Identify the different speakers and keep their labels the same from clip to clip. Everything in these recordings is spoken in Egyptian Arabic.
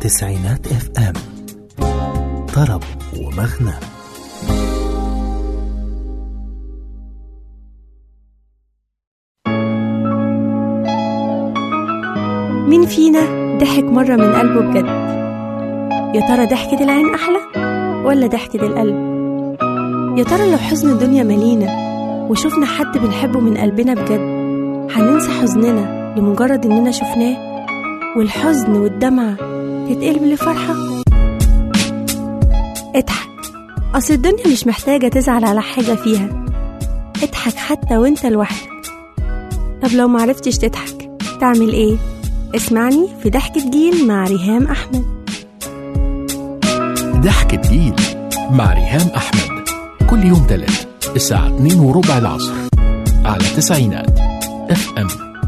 Speaker 1: تسعينات اف ام طرب ومغنى
Speaker 2: مين فينا ضحك مرة من قلبه بجد يا ترى ضحكة العين أحلى ولا ضحكة القلب يا ترى لو حزن الدنيا ملينا وشفنا حد بنحبه من قلبنا بجد هننسى حزننا لمجرد إننا شفناه والحزن والدمعة تتقلب لفرحة اضحك أصل الدنيا مش محتاجة تزعل على حاجة فيها اضحك حتى وانت لوحدك طب لو معرفتش تضحك تعمل ايه؟ اسمعني في ضحكة جيل مع ريهام أحمد
Speaker 1: ضحكة جيل مع ريهام أحمد كل يوم تلات الساعة 2 وربع العصر على تسعينات اف ام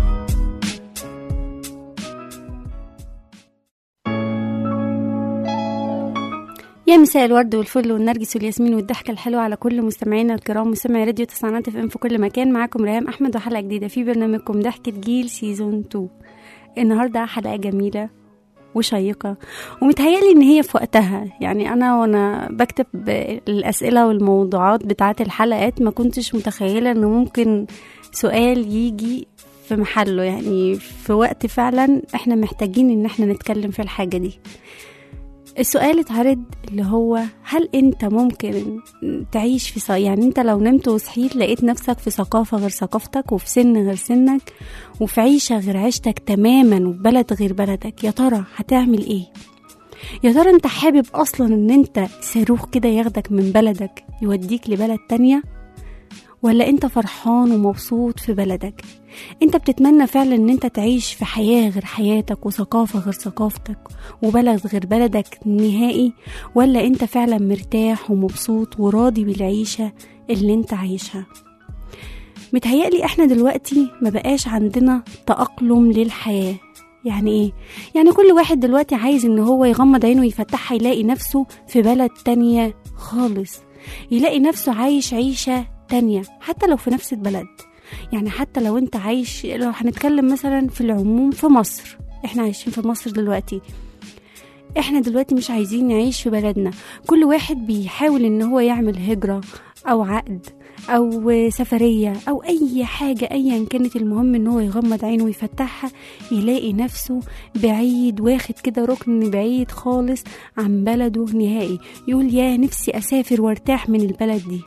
Speaker 2: يا مساء الورد والفل والنرجس والياسمين والضحكة الحلوة على كل مستمعينا الكرام مستمعي راديو تسعينات اف ام في كل مكان معاكم ريهام أحمد وحلقة جديدة في برنامجكم ضحكة جيل سيزون 2 النهاردة حلقة جميلة وشيقة ومتهيألي إن هي في وقتها يعني أنا وأنا بكتب الأسئلة والموضوعات بتاعة الحلقات ما كنتش متخيلة إنه ممكن سؤال يجي في محله يعني في وقت فعلا احنا محتاجين ان احنا نتكلم في الحاجة دي السؤال اتعرض اللي هو هل انت ممكن تعيش في ص... يعني انت لو نمت وصحيت لقيت نفسك في ثقافة غير ثقافتك وفي سن غير سنك وفي عيشة غير عيشتك تماما وفي بلد غير بلدك يا ترى هتعمل ايه يا ترى انت حابب اصلا ان انت صاروخ كده ياخدك من بلدك يوديك لبلد تانية ولا انت فرحان ومبسوط في بلدك انت بتتمنى فعلا ان انت تعيش في حياة غير حياتك وثقافة غير ثقافتك وبلد غير بلدك نهائي ولا انت فعلا مرتاح ومبسوط وراضي بالعيشة اللي انت عايشها متهيألي احنا دلوقتي ما بقاش عندنا تأقلم للحياة يعني ايه؟ يعني كل واحد دلوقتي عايز ان هو يغمض عينه ويفتحها يلاقي نفسه في بلد تانية خالص يلاقي نفسه عايش عيشة تانية حتى لو في نفس البلد يعني حتى لو انت عايش لو هنتكلم مثلا في العموم في مصر احنا عايشين في مصر دلوقتي احنا دلوقتي مش عايزين نعيش في بلدنا كل واحد بيحاول ان هو يعمل هجرة او عقد او سفرية او اي حاجة ايا كانت المهم ان هو يغمض عينه ويفتحها يلاقي نفسه بعيد واخد كده ركن بعيد خالص عن بلده نهائي يقول يا نفسي اسافر وارتاح من البلد دي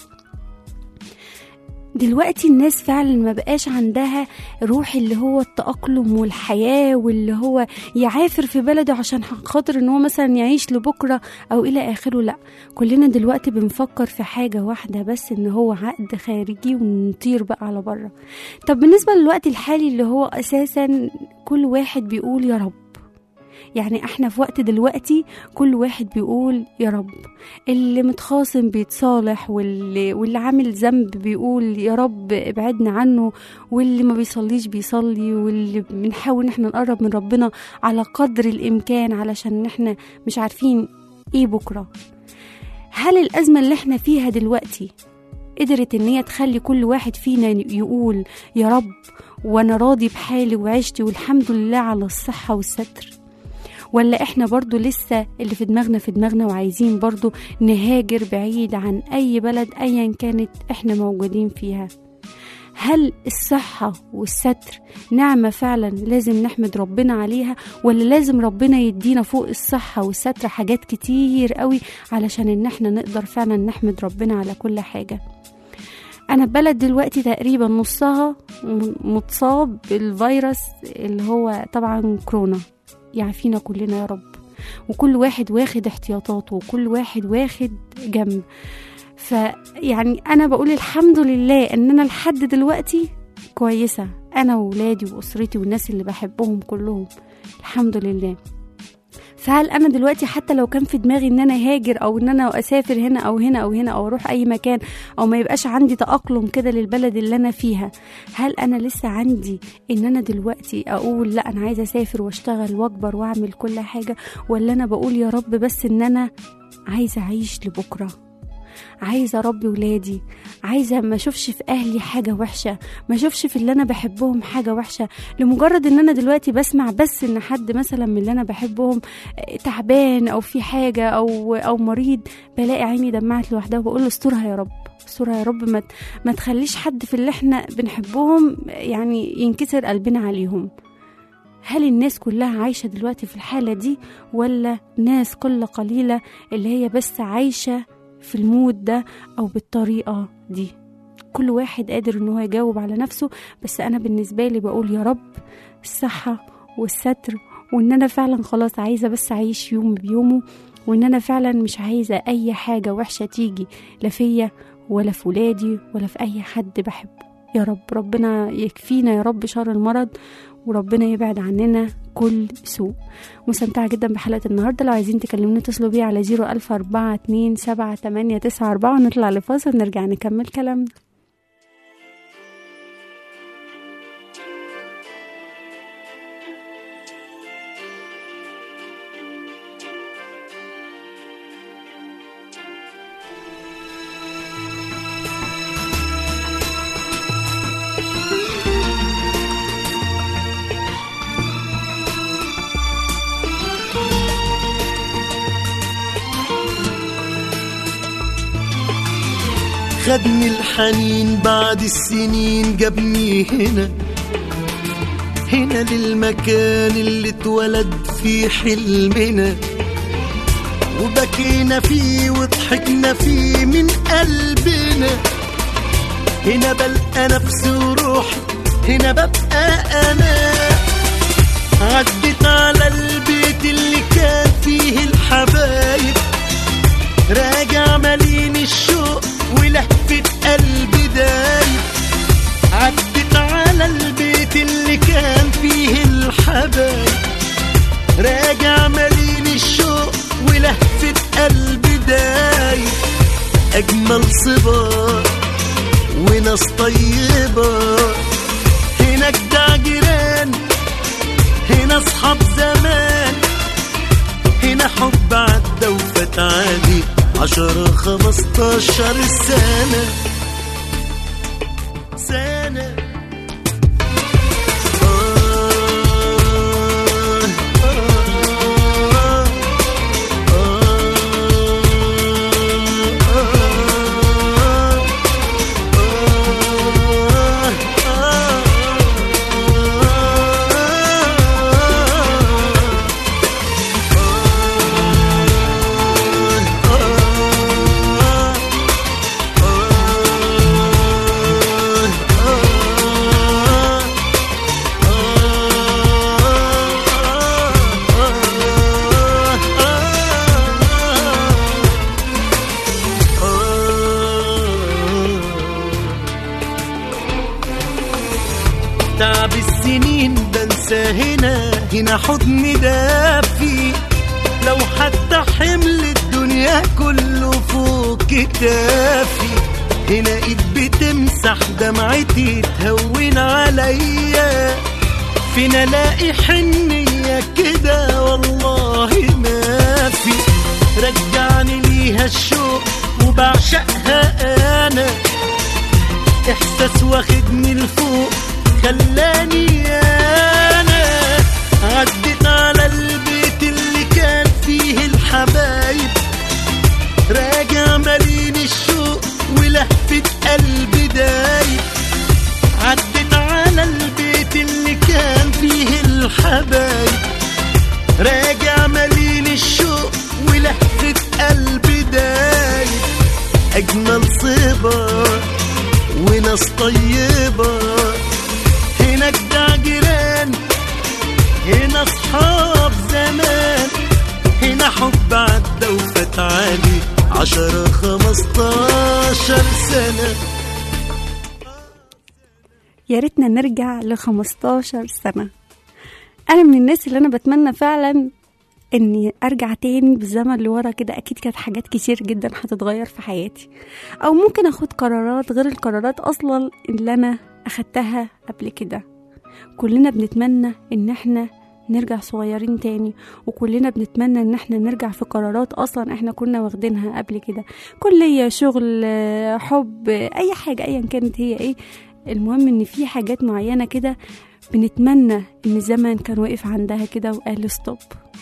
Speaker 2: دلوقتي الناس فعلا ما بقاش عندها روح اللي هو التأقلم والحياة واللي هو يعافر في بلده عشان خاطر ان هو مثلا يعيش لبكرة او الى اخره لا كلنا دلوقتي بنفكر في حاجة واحدة بس ان هو عقد خارجي ونطير بقى على بره طب بالنسبة للوقت الحالي اللي هو اساسا كل واحد بيقول يا رب يعني احنا في وقت دلوقتي كل واحد بيقول يا رب اللي متخاصم بيتصالح واللي, واللي عامل ذنب بيقول يا رب ابعدنا عنه واللي ما بيصليش بيصلي واللي بنحاول ان احنا نقرب من ربنا على قدر الامكان علشان احنا مش عارفين ايه بكره هل الازمه اللي احنا فيها دلوقتي قدرت ان هي تخلي كل واحد فينا يقول يا رب وانا راضي بحالي وعيشتي والحمد لله على الصحه والستر ولا احنا برضو لسه اللي في دماغنا في دماغنا وعايزين برضو نهاجر بعيد عن اي بلد ايا كانت احنا موجودين فيها هل الصحة والستر نعمة فعلا لازم نحمد ربنا عليها ولا لازم ربنا يدينا فوق الصحة والستر حاجات كتير قوي علشان ان احنا نقدر فعلا نحمد ربنا على كل حاجة انا بلد دلوقتي تقريبا نصها متصاب بالفيروس اللي هو طبعا كورونا يعافينا كلنا يا رب وكل واحد واخد احتياطاته وكل واحد واخد جنب فيعني انا بقول الحمد لله ان انا لحد دلوقتي كويسه انا وولادي واسرتي والناس اللي بحبهم كلهم الحمد لله فهل انا دلوقتي حتى لو كان في دماغي ان انا هاجر او ان انا اسافر هنا او هنا او هنا او اروح اي مكان او ما يبقاش عندي تاقلم كده للبلد اللي انا فيها هل انا لسه عندي ان انا دلوقتي اقول لا انا عايزه اسافر واشتغل واكبر واعمل كل حاجه ولا انا بقول يا رب بس ان انا عايزه اعيش لبكره عايزة أربي ولادي عايزة ما أشوفش في أهلي حاجة وحشة ما أشوفش في اللي أنا بحبهم حاجة وحشة لمجرد إن أنا دلوقتي بسمع بس إن حد مثلا من اللي أنا بحبهم آه، تعبان أو في حاجة أو أو مريض بلاقي عيني دمعت لوحدها وبقول له استرها يا رب استرها يا رب ما, ما تخليش حد في اللي احنا بنحبهم يعني ينكسر قلبنا عليهم هل الناس كلها عايشة دلوقتي في الحالة دي ولا ناس قلة قليلة اللي هي بس عايشة في المود ده أو بالطريقة دي كل واحد قادر ان هو يجاوب على نفسه بس انا بالنسبة لي بقول يا رب الصحة والستر وان انا فعلا خلاص عايزة بس اعيش يوم بيومه وان انا فعلا مش عايزة اي حاجة وحشة تيجي لا فيا ولا في ولادي ولا في اي حد بحبه يا رب ربنا يكفينا يا رب شر المرض وربنا يبعد عننا كل سوء مستمتعة جدا بحلقة النهاردة لو عايزين تكلموني اتصلوا بيا على زيرو ألف أربعة اتنين سبعة تمانية تسعة أربعة ونطلع لفاصل ونرجع نكمل كلامنا
Speaker 3: خدني الحنين بعد السنين جابني هنا هنا للمكان اللي اتولد فيه حلمنا وبكينا فيه وضحكنا فيه من قلبنا هنا بلقى نفسي وروحي هنا ببقى انا عدت على البيت اللي كان فيه الحبايب راجع مليان الشوق ولهفة قلبي دايب عدت على البيت اللي كان فيه الحبايب راجع مليان الشوق ولهفة قلبي دايب أجمل صبار وناس طيبة هناك ده جيران هنا أصحاب زمان هنا حب عدى وفات عادي عشرة خمستاشر سنة سنة آه آه تعب السنين بنسى هنا هنا حضن دافي لو حتى حمل الدنيا كله فوق كتافي هنا ايد بتمسح دمعتي تهون عليا فين الاقي حنية كده والله ما في رجعني ليها الشوق وبعشقها انا احساس واخدني لفوق خلاني انا عدت على البيت اللي كان فيه الحبايب راجع مليان الشوق ولهفة قلبي دايب عدت على البيت اللي كان فيه الحبايب راجع مليان الشوق ولهفة قلبي دايب أجمل صبر وناس طيبة هناك ده جيران هنا أصحاب زمان هنا حب عدى وفات عالي عشرة خمستاشر سنة
Speaker 2: يا ريتنا نرجع ل 15 سنة أنا من الناس اللي أنا بتمنى فعلا إني أرجع تاني بالزمن لورا كده أكيد كانت حاجات كتير جدا هتتغير في حياتي أو ممكن أخد قرارات غير القرارات أصلا اللي أنا أخدتها قبل كده كلنا بنتمنى إن إحنا نرجع صغيرين تاني وكلنا بنتمنى ان احنا نرجع في قرارات اصلا احنا كنا واخدينها قبل كده كلية شغل آه، حب آه، اي حاجة ايا كانت هي ايه المهم ان في حاجات معينة كده بنتمنى ان الزمن كان واقف عندها كده وقال ستوب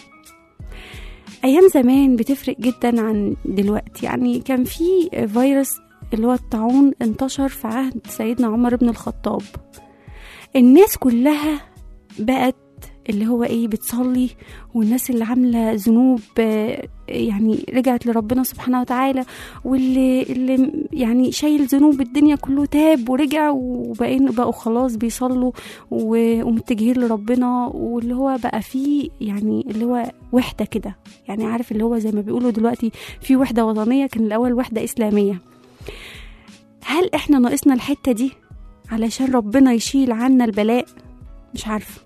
Speaker 2: ايام زمان بتفرق جدا عن دلوقتي يعني كان في فيروس اللي هو الطاعون انتشر في عهد سيدنا عمر بن الخطاب الناس كلها بقت اللي هو ايه بتصلي والناس اللي عامله ذنوب آه، يعني رجعت لربنا سبحانه وتعالى واللي اللي يعني شايل ذنوب الدنيا كله تاب ورجع وبقين بقوا خلاص بيصلوا و- ومتجهين لربنا واللي هو بقى فيه يعني اللي هو وحده كده يعني عارف اللي هو زي ما بيقولوا دلوقتي في وحده وطنيه كان الاول وحده اسلاميه هل احنا ناقصنا الحته دي علشان ربنا يشيل عنا البلاء مش عارفه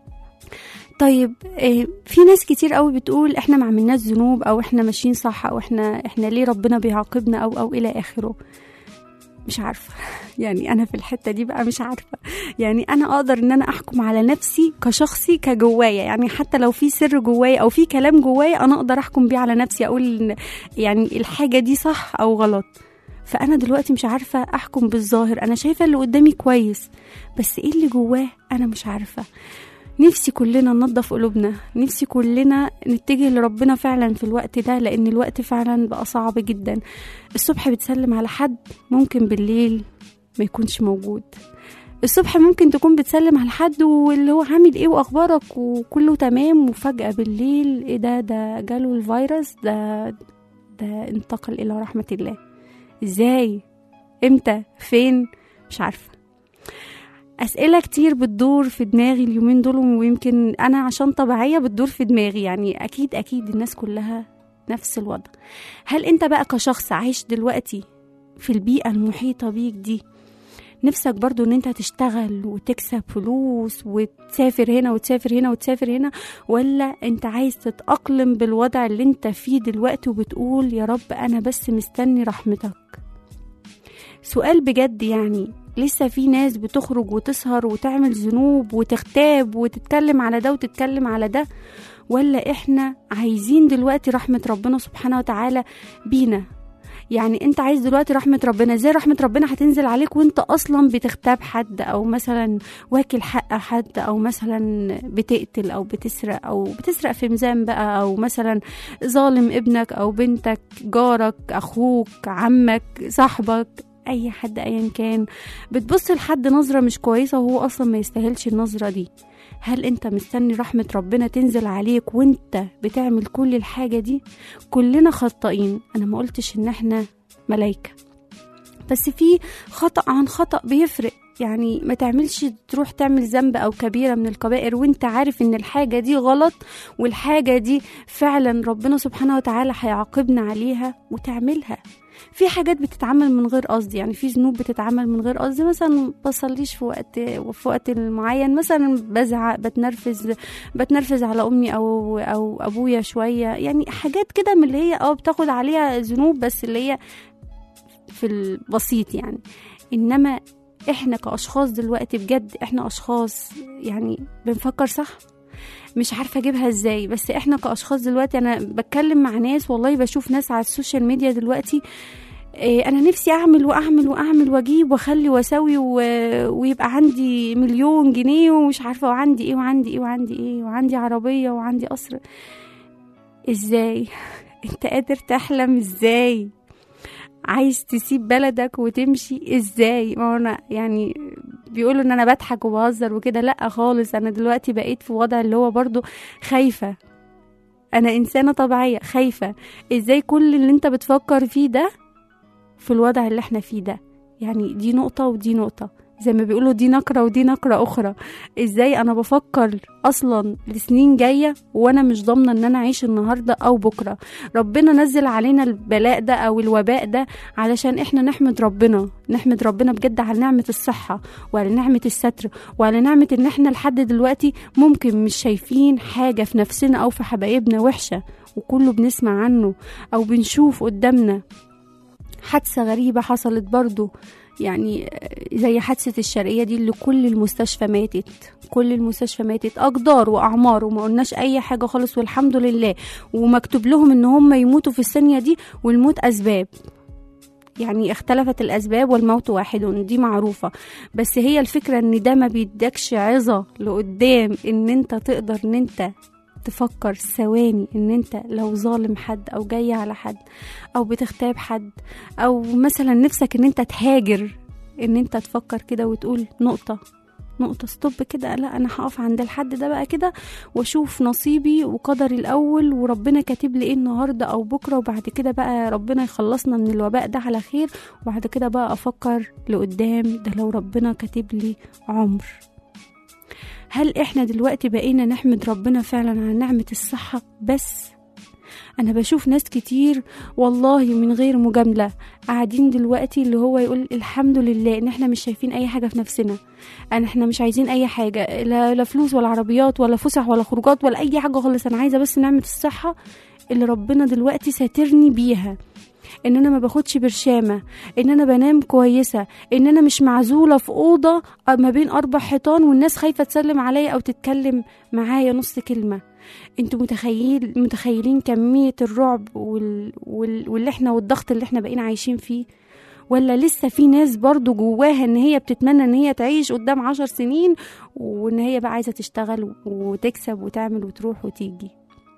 Speaker 2: طيب آه، في ناس كتير قوي بتقول احنا ما عملناش ذنوب او احنا ماشيين صح او احنا احنا ليه ربنا بيعاقبنا او او الى اخره مش عارفه يعني انا في الحته دي بقى مش عارفه يعني انا اقدر ان انا احكم على نفسي كشخصي كجوايا يعني حتى لو في سر جوايا او في كلام جوايا انا اقدر احكم بيه على نفسي اقول إن يعني الحاجه دي صح او غلط فانا دلوقتي مش عارفه احكم بالظاهر انا شايفه اللي قدامي كويس بس ايه اللي جواه انا مش عارفه نفسي كلنا ننظف قلوبنا نفسي كلنا نتجه لربنا فعلا في الوقت ده لان الوقت فعلا بقى صعب جدا الصبح بتسلم على حد ممكن بالليل ما يكونش موجود الصبح ممكن تكون بتسلم على حد واللي هو عامل ايه واخبارك وكله تمام وفجأة بالليل ايه ده ده جاله الفيروس ده ده انتقل الى رحمة الله ازاي امتى فين مش عارفة أسئلة كتير بتدور في دماغي اليومين دول ويمكن أنا عشان طبيعية بتدور في دماغي يعني أكيد أكيد الناس كلها نفس الوضع هل أنت بقى كشخص عايش دلوقتي في البيئة المحيطة بيك دي نفسك برضو ان انت تشتغل وتكسب فلوس وتسافر هنا وتسافر هنا وتسافر هنا ولا انت عايز تتأقلم بالوضع اللي انت فيه دلوقتي وبتقول يا رب انا بس مستني رحمتك سؤال بجد يعني لسه في ناس بتخرج وتسهر وتعمل ذنوب وتغتاب وتتكلم على ده وتتكلم على ده ولا احنا عايزين دلوقتي رحمة ربنا سبحانه وتعالى بينا يعني انت عايز دلوقتي رحمة ربنا ازاي رحمة ربنا هتنزل عليك وانت اصلا بتغتاب حد او مثلا واكل حق حد او مثلا بتقتل او بتسرق او بتسرق في ميزان بقى او مثلا ظالم ابنك او بنتك جارك اخوك عمك صاحبك اي حد ايا كان بتبص لحد نظرة مش كويسة وهو اصلا ما يستاهلش النظرة دي هل انت مستني رحمة ربنا تنزل عليك وانت بتعمل كل الحاجة دي كلنا خطائين انا ما قلتش ان احنا ملايكة بس في خطأ عن خطأ بيفرق يعني ما تعملش تروح تعمل ذنب او كبيره من الكبائر وانت عارف ان الحاجه دي غلط والحاجه دي فعلا ربنا سبحانه وتعالى هيعاقبنا عليها وتعملها في حاجات بتتعمل من غير قصد يعني في ذنوب بتتعمل من غير قصد مثلا بصليش في وقت في وقت معين مثلا بزعق بتنرفز بتنرفز على امي او او ابويا شويه يعني حاجات كده من اللي هي اه بتاخد عليها ذنوب بس اللي هي في البسيط يعني انما احنا كاشخاص دلوقتي بجد احنا اشخاص يعني بنفكر صح مش عارفه اجيبها ازاي بس احنا كاشخاص دلوقتي انا بتكلم مع ناس والله بشوف ناس على السوشيال ميديا دلوقتي إيه، انا نفسي اعمل واعمل واعمل واجيب واخلي واسوي و... ويبقى عندي مليون جنيه ومش عارفه وعندي ايه وعندي ايه وعندي ايه وعندي عربيه وعندي قصر ازاي انت قادر تحلم ازاي عايز تسيب بلدك وتمشي ازاي ما هو انا يعني بيقولوا ان انا بضحك وبهزر وكده لا خالص انا دلوقتي بقيت في وضع اللي هو برضو خايفة انا انسانة طبيعية خايفة ازاي كل اللي انت بتفكر فيه ده في الوضع اللي احنا فيه ده يعني دي نقطة ودي نقطة زي ما بيقولوا دي نقرة ودي نقرة أخرى إزاي أنا بفكر أصلا لسنين جاية وأنا مش ضامنة إن أنا أعيش النهاردة أو بكرة ربنا نزل علينا البلاء ده أو الوباء ده علشان إحنا نحمد ربنا نحمد ربنا بجد على نعمة الصحة وعلى نعمة الستر وعلى نعمة إن إحنا لحد دلوقتي ممكن مش شايفين حاجة في نفسنا أو في حبايبنا وحشة وكله بنسمع عنه أو بنشوف قدامنا حادثة غريبة حصلت برضو يعني زي حادثة الشرقية دي اللي كل المستشفى ماتت كل المستشفى ماتت أقدار وأعمار وما قلناش أي حاجة خالص والحمد لله ومكتوب لهم إن هم يموتوا في الثانية دي والموت أسباب يعني اختلفت الأسباب والموت واحد دي معروفة بس هي الفكرة إن ده ما بيدكش عظة لقدام إن أنت تقدر إن أنت تفكر ثواني ان انت لو ظالم حد او جاي على حد او بتغتاب حد او مثلا نفسك ان انت تهاجر ان انت تفكر كده وتقول نقطة نقطة ستوب كده لا انا هقف عند الحد ده بقى كده واشوف نصيبي وقدري الاول وربنا كاتب لي ايه النهاردة او بكرة وبعد كده بقى ربنا يخلصنا من الوباء ده على خير وبعد كده بقى افكر لقدام ده لو ربنا كاتب لي عمر هل احنا دلوقتي بقينا نحمد ربنا فعلا على نعمة الصحة بس انا بشوف ناس كتير والله من غير مجاملة قاعدين دلوقتي اللي هو يقول الحمد لله ان احنا مش شايفين اي حاجة في نفسنا ان احنا مش عايزين اي حاجة لا, لا فلوس ولا عربيات ولا فسح ولا خروجات ولا اي حاجة خالص انا عايزة بس نعمة الصحة اللي ربنا دلوقتي ساترني بيها ان انا ما باخدش برشامه ان انا بنام كويسه ان انا مش معزوله في اوضه ما بين اربع حيطان والناس خايفه تسلم عليا او تتكلم معايا نص كلمه انتوا متخيل متخيلين كميه الرعب وال... وال... واللي احنا والضغط اللي احنا بقينا عايشين فيه ولا لسه في ناس برضو جواها ان هي بتتمنى ان هي تعيش قدام عشر سنين وان هي بقى عايزه تشتغل وتكسب وتعمل وتروح وتيجي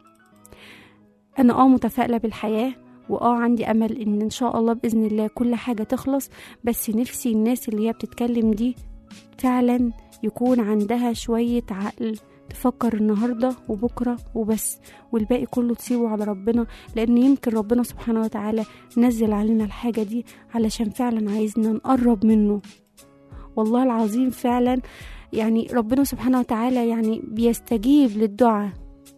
Speaker 2: انا اه متفائله بالحياه واه عندي امل ان ان شاء الله باذن الله كل حاجه تخلص بس نفسي الناس اللي هي بتتكلم دي فعلا يكون عندها شويه عقل تفكر النهارده وبكره وبس والباقي كله تسيبه على ربنا لان يمكن ربنا سبحانه وتعالى نزل علينا الحاجه دي علشان فعلا عايزنا نقرب منه والله العظيم فعلا يعني ربنا سبحانه وتعالى يعني بيستجيب للدعاء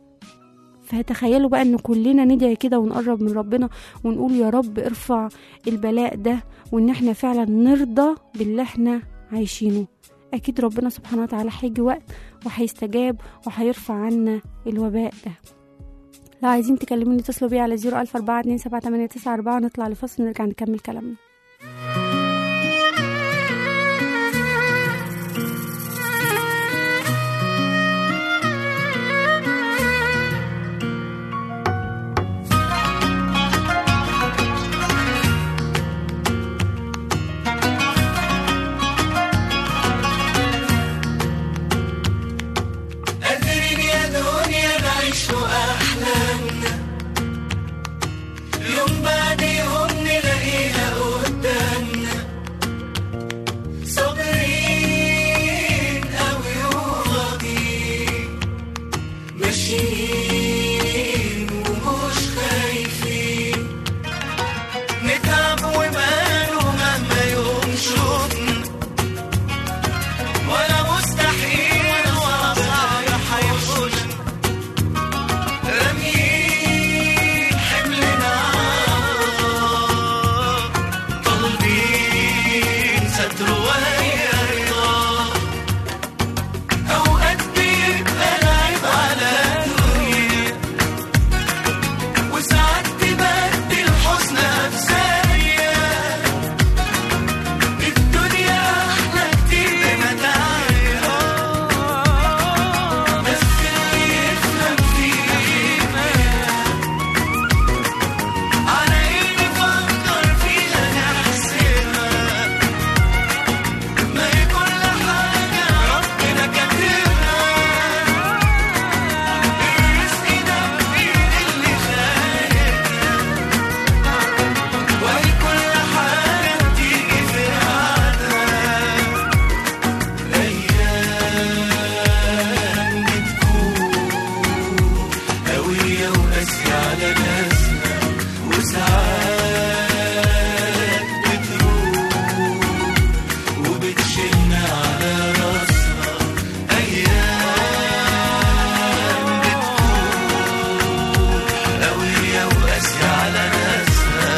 Speaker 2: فتخيلوا بقى ان كلنا ندعي كده ونقرب من ربنا ونقول يا رب ارفع البلاء ده وان احنا فعلا نرضى باللي احنا عايشينه اكيد ربنا سبحانه وتعالى هيجي وقت وهيستجاب وهيرفع عنا الوباء ده لو عايزين تكلموني اتصلوا بيا على زيرو ألف أربعة اتنين سبعة تمانية تسعة أربعة نطلع لفاصل نرجع نكمل كلامنا
Speaker 3: قادرين يا دنيا نعيش أحلامنا يوم بعد يوم نلاقيها قدامنا صابرين أوي وراضيين ماشيين ومش خايفين نتعب وماله مهما يوم شوفنا ولا مستحيل ولا صعب هيحوش راميين حملنا طالبين ستر وهي رضا أوقات بيبقى العيب على الدنيا وساعات تبدل حزنها في ثانية الدنيا احلى كتير بمتاعها بس اللي يفهم فينا على ايه نفكر فيها نحسبها ما هي كل حاجة ربنا كاتبها الرزق ده بإيد اللي خالقها وهي كل حاجة بتيجي في ميعادها أيام بتكون قوية وقاسية على ناسنا وساعات بتروح وبتشيلنا على راسنا أيام بتكون قوية وقاسية على ناسنا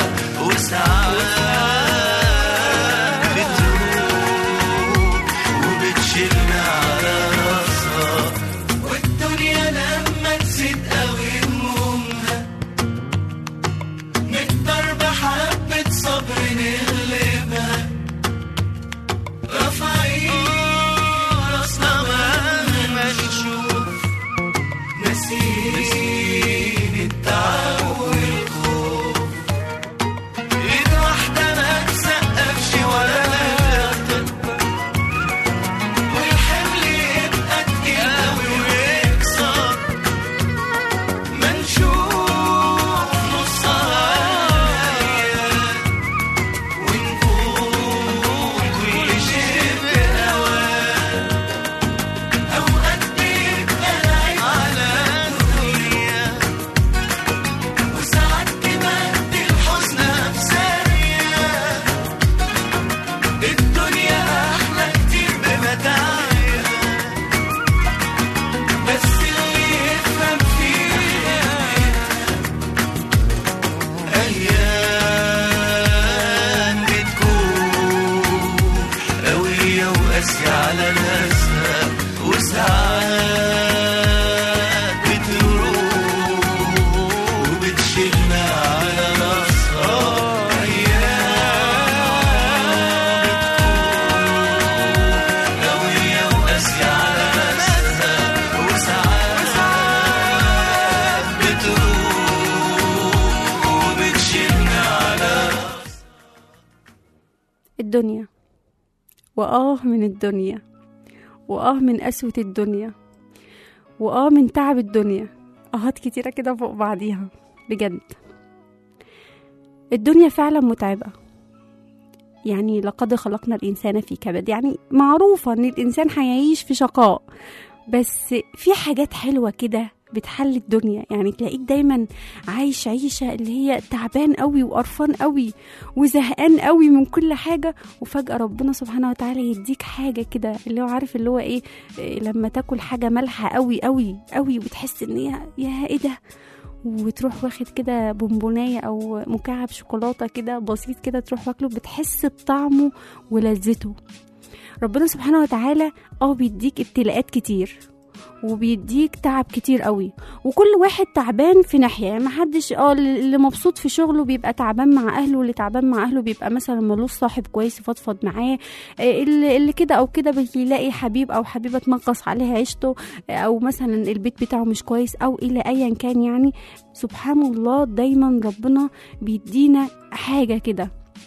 Speaker 3: وساعات بتروح وبتشيلنا على راسها والدنيا لما تزيد قوي همومها نقدر بحبة صبر نغلبها ناسين التعب والخوف ايد واحدة ما تسقفش ولا تكبر والحمل يبقى تقيل أوي ويكسر ما نشوف نصها ونقول كل شيء بأوان أوقات بيبقى العيب على الدنيا وساعات تبدل الحزن بثانية الدنيا أحلى كتير بمتاعها بس اللي يفهم فيها أيام بتكون قوية وقاسية على ناسها وساعات بتروح وبتشيلنا على راسها أيام بتكون قوية وقاسية على ناسها وساعات بتروح وبتشيلنا على
Speaker 2: الدنيا وآه من الدنيا وآه من قسوة الدنيا وآه من تعب الدنيا آهات كتيرة كده فوق بعضيها بجد الدنيا فعلا متعبة يعني لقد خلقنا الإنسان في كبد يعني معروفة إن الإنسان هيعيش في شقاء بس في حاجات حلوة كده بتحل الدنيا يعني تلاقيك دايما عايش عيشة اللي هي تعبان قوي وقرفان قوي وزهقان قوي من كل حاجة وفجأة ربنا سبحانه وتعالى يديك حاجة كده اللي هو عارف اللي هو ايه إيه لما تاكل حاجة مالحة قوي قوي قوي وتحس ان هي يا ايه ده وتروح واخد كده بونبونايه او مكعب شوكولاته كده بسيط كده تروح واكله بتحس بطعمه ولذته ربنا سبحانه وتعالى اه بيديك ابتلاءات كتير وبيديك تعب كتير قوي وكل واحد تعبان في ناحيه يعني محدش اه اللي مبسوط في شغله بيبقى تعبان مع اهله واللي تعبان مع اهله بيبقى مثلا ملوش صاحب كويس يفضفض معاه آه، اللي اللي كده او كده بيلاقي حبيب او حبيبه تنقص عليها عيشته آه، او مثلا البيت بتاعه مش كويس او الى ايا كان يعني سبحان الله دايما ربنا بيدينا حاجه كده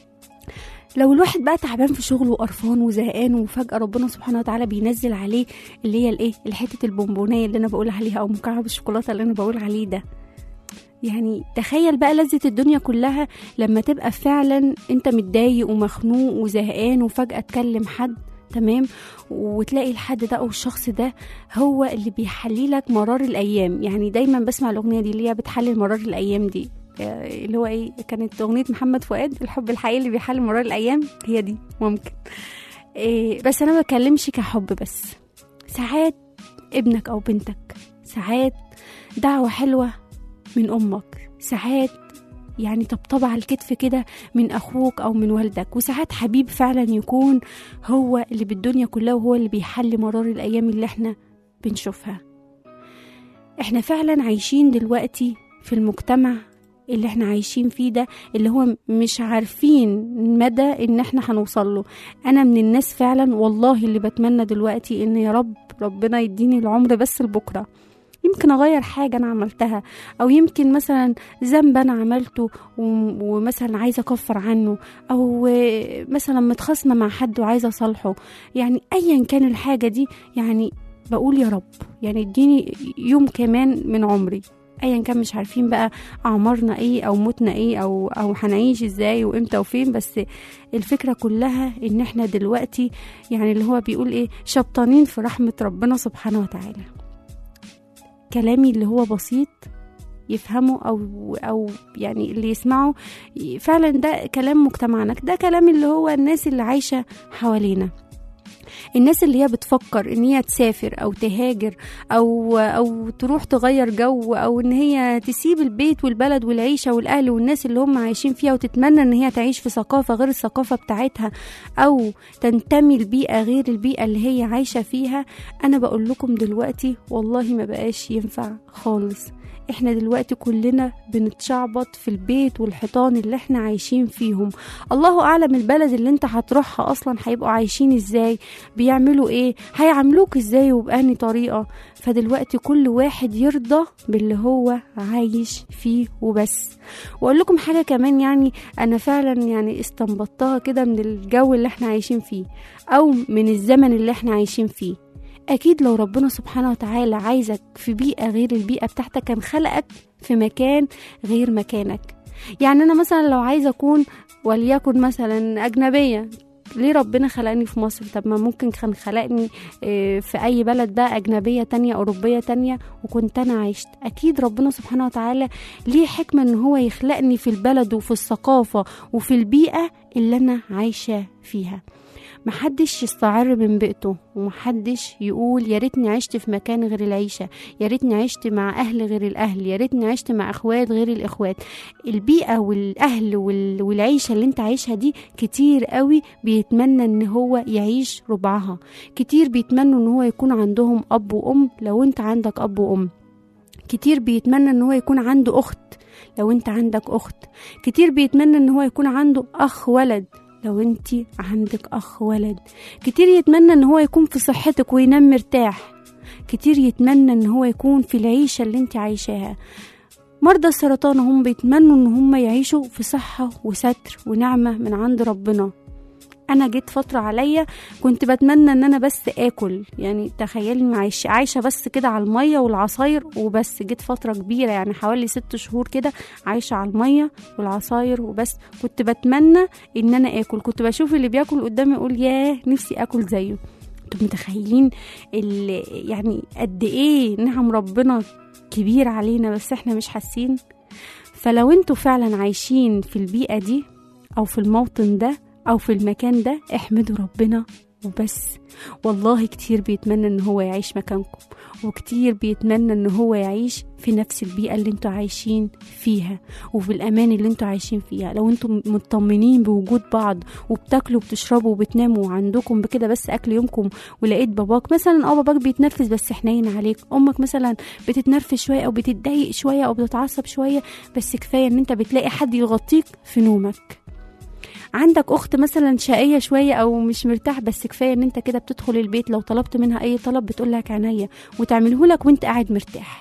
Speaker 2: لو الواحد بقى تعبان في شغله وقرفان وزهقان وفجأة ربنا سبحانه وتعالى بينزل عليه اللي هي الايه الحتة البونبونية اللي انا بقول عليها او مكعب الشوكولاتة اللي انا بقول عليه ده يعني تخيل بقى لذة الدنيا كلها لما تبقى فعلا انت متضايق ومخنوق وزهقان وفجأة تكلم حد تمام وتلاقي الحد ده او الشخص ده هو اللي بيحلي لك مرار الايام يعني دايما بسمع الاغنيه دي اللي هي بتحلل مرار الايام دي آه، اللي هو ايه كانت اغنيه محمد فؤاد الحب الحقيقي اللي بيحل مرار الايام هي دي ممكن إيه بس انا ما بكلمش كحب بس ساعات ابنك او بنتك ساعات دعوه حلوه من امك ساعات يعني طبطبة على الكتف كده من أخوك أو من والدك وساعات حبيب فعلا يكون هو اللي بالدنيا كلها وهو اللي بيحل مرار الأيام اللي احنا بنشوفها احنا فعلا عايشين دلوقتي في المجتمع اللي احنا عايشين فيه ده اللي هو مش عارفين مدى ان احنا هنوصل له انا من الناس فعلا والله اللي بتمنى دلوقتي ان يا رب ربنا يديني العمر بس لبكره يمكن اغير حاجه انا عملتها او يمكن مثلا ذنب انا عملته و- ومثلا عايزه اكفر عنه او آه، مثلا متخاصمه مع حد وعايزه اصالحه يعني ايا كان الحاجه دي يعني بقول يا رب يعني اديني يوم كمان من عمري ايا كان مش عارفين بقى اعمارنا ايه او موتنا ايه او او هنعيش ازاي وامتى وفين بس الفكره كلها ان احنا دلوقتي يعني اللي هو بيقول ايه شبطانين في رحمه ربنا سبحانه وتعالى كلامي اللي هو بسيط يفهمه او او يعني اللي يسمعه فعلا ده كلام مجتمعنا ده كلام اللي هو الناس اللي عايشه حوالينا الناس اللي هي بتفكر ان هي تسافر او تهاجر او او تروح تغير جو او ان هي تسيب البيت والبلد والعيشه والاهل والناس اللي هم عايشين فيها وتتمنى ان هي تعيش في ثقافه غير الثقافه بتاعتها او تنتمي لبيئه غير البيئه اللي هي عايشه فيها انا بقول لكم دلوقتي والله ما بقاش ينفع خالص احنا دلوقتي كلنا بنتشعبط في البيت والحيطان اللي احنا عايشين فيهم الله اعلم البلد اللي انت هتروحها اصلا هيبقوا عايشين ازاي بيعملوا ايه هيعاملوك ازاي وبأني طريقة فدلوقتي كل واحد يرضى باللي هو عايش فيه وبس واقول لكم حاجة كمان يعني انا فعلا يعني استنبطتها كده من الجو اللي احنا عايشين فيه او من الزمن اللي احنا عايشين فيه اكيد لو ربنا سبحانه وتعالى عايزك في بيئة غير البيئة بتاعتك كان خلقك في مكان غير مكانك يعني انا مثلا لو عايزه اكون وليكن مثلا اجنبيه ليه ربنا خلقني في مصر طب ما ممكن كان خلقني آه، في اي بلد بقى اجنبيه تانية اوروبيه تانية وكنت انا عشت اكيد ربنا سبحانه وتعالى ليه حكمه ان هو يخلقني في البلد وفي الثقافه وفي البيئه اللي انا عايشه فيها محدش يستعر من بيئته ومحدش يقول يا ريتني عشت في مكان غير العيشة يا ريتني عشت مع أهل غير الأهل يا ريتني عشت مع أخوات غير الإخوات البيئة والأهل وال- والعيشة اللي انت عايشها دي كتير قوي بيتمنى ان هو يعيش ربعها كتير بيتمنوا ان هو يكون عندهم أب وأم لو انت عندك أب وأم كتير بيتمنى ان هو يكون عنده أخت لو انت عندك أخت كتير بيتمنى ان هو يكون عنده أخ ولد لو انت عندك اخ ولد كتير يتمنى ان هو يكون في صحتك وينام مرتاح كتير يتمنى ان هو يكون في العيشة اللي انت عايشاها مرضى السرطان هم بيتمنوا ان هم يعيشوا في صحة وستر ونعمة من عند ربنا انا جيت فترة عليا كنت بتمنى ان انا بس اكل يعني تخيلني عايش عايشة بس كده على المية والعصاير وبس جيت فترة كبيرة يعني حوالي ست شهور كده عايشة على المية والعصاير وبس كنت بتمنى ان انا اكل كنت بشوف اللي بياكل قدامي اقول ياه نفسي اكل زيه انتوا متخيلين ال- يعني قد ايه نعم ربنا كبير علينا بس احنا مش حاسين فلو انتوا فعلا عايشين في البيئة دي او في الموطن ده او في المكان ده احمدوا ربنا وبس والله كتير بيتمنى ان هو يعيش مكانكم وكتير بيتمنى ان هو يعيش في نفس البيئة اللي انتوا عايشين فيها وفي الامان اللي انتوا عايشين فيها لو انتوا مطمنين بوجود بعض وبتاكلوا وبتشربوا وبتناموا وعندكم بكده بس اكل يومكم ولقيت باباك مثلا اه باباك بيتنرفز بس حنين عليك امك مثلا بتتنرفز شويه او بتتضايق شويه او بتتعصب شويه بس كفايه ان انت بتلاقي حد يغطيك في نومك عندك اخت مثلا شقيه شويه او مش مرتاح بس كفايه ان انت كده بتدخل البيت لو طلبت منها اي طلب بتقول لك عينيا وتعمله لك وانت قاعد مرتاح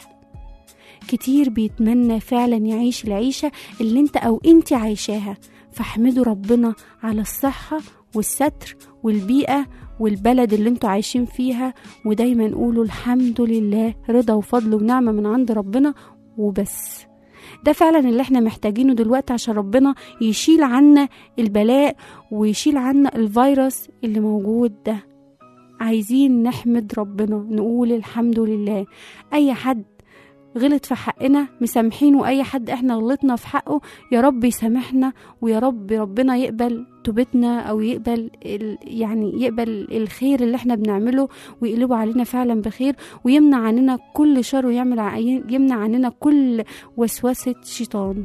Speaker 2: كتير بيتمنى فعلا يعيش العيشه اللي انت او انت عايشاها فاحمدوا ربنا على الصحه والستر والبيئه والبلد اللي انتوا عايشين فيها ودايما قولوا الحمد لله رضا وفضل ونعمه من عند ربنا وبس ده فعلا اللي احنا محتاجينه دلوقتي عشان ربنا يشيل عنا البلاء ويشيل عنا الفيروس اللي موجود ده عايزين نحمد ربنا نقول الحمد لله اي حد غلط في حقنا مسامحينه اي حد احنا غلطنا في حقه يا رب يسامحنا ويا رب ربنا يقبل توبتنا او يقبل ال يعني يقبل الخير اللي احنا بنعمله ويقلبه علينا فعلا بخير ويمنع عننا كل شر ويعمل ع- يمنع عننا كل وسوسة شيطان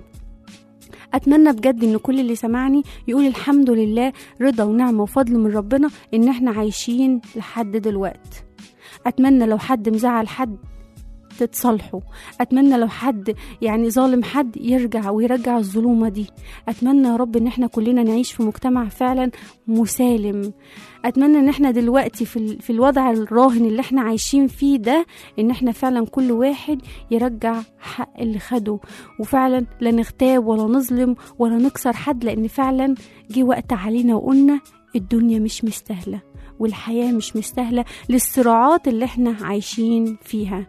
Speaker 2: اتمنى بجد ان كل اللي سمعني يقول الحمد لله رضا ونعمه وفضل من ربنا ان احنا عايشين لحد دلوقت اتمنى لو حد مزعل حد تتصالحوا اتمنى لو حد يعني ظالم حد يرجع ويرجع الظلومه دي اتمنى يا رب ان احنا كلنا نعيش في مجتمع فعلا مسالم اتمنى ان احنا دلوقتي في, ال- في الوضع الراهن اللي احنا عايشين فيه ده ان احنا فعلا كل واحد يرجع حق اللي خده وفعلا لا نغتاب ولا نظلم ولا نكسر حد لان فعلا جه وقت علينا وقلنا الدنيا مش مستاهله والحياه مش مستاهله للصراعات اللي احنا عايشين فيها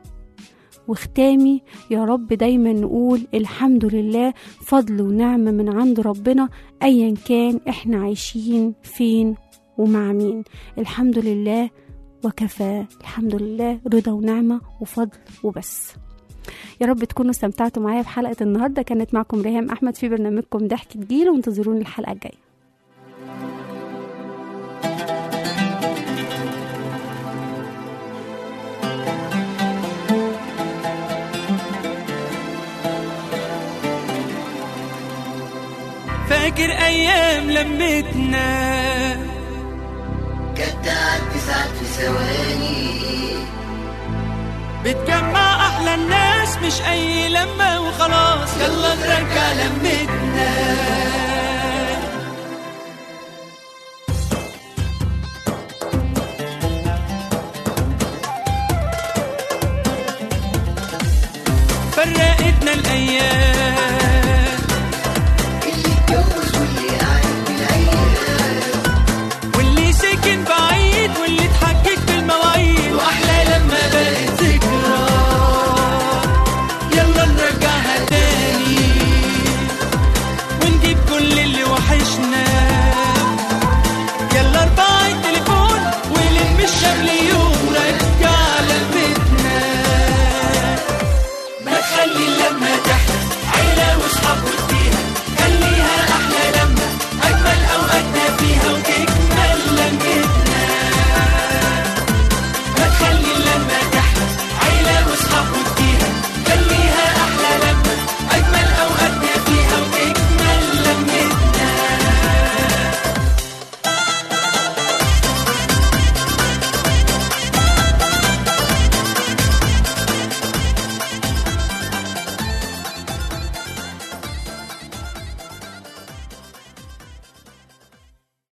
Speaker 2: وختامي يا رب دايما نقول الحمد لله فضل ونعمة من عند ربنا أيا كان احنا عايشين فين ومع مين الحمد لله وكفى الحمد لله رضا ونعمة وفضل وبس يا رب تكونوا استمتعتوا معايا بحلقة النهاردة كانت معكم ريهام أحمد في برنامجكم ضحك تجيل وانتظروني الحلقة الجاية
Speaker 3: فاكر ايام لمتنا
Speaker 4: كانت تعدي ساعات في ثواني
Speaker 3: بتجمع احلى الناس مش اي لمه وخلاص يلا نرجع لمتنا فرقتنا الايام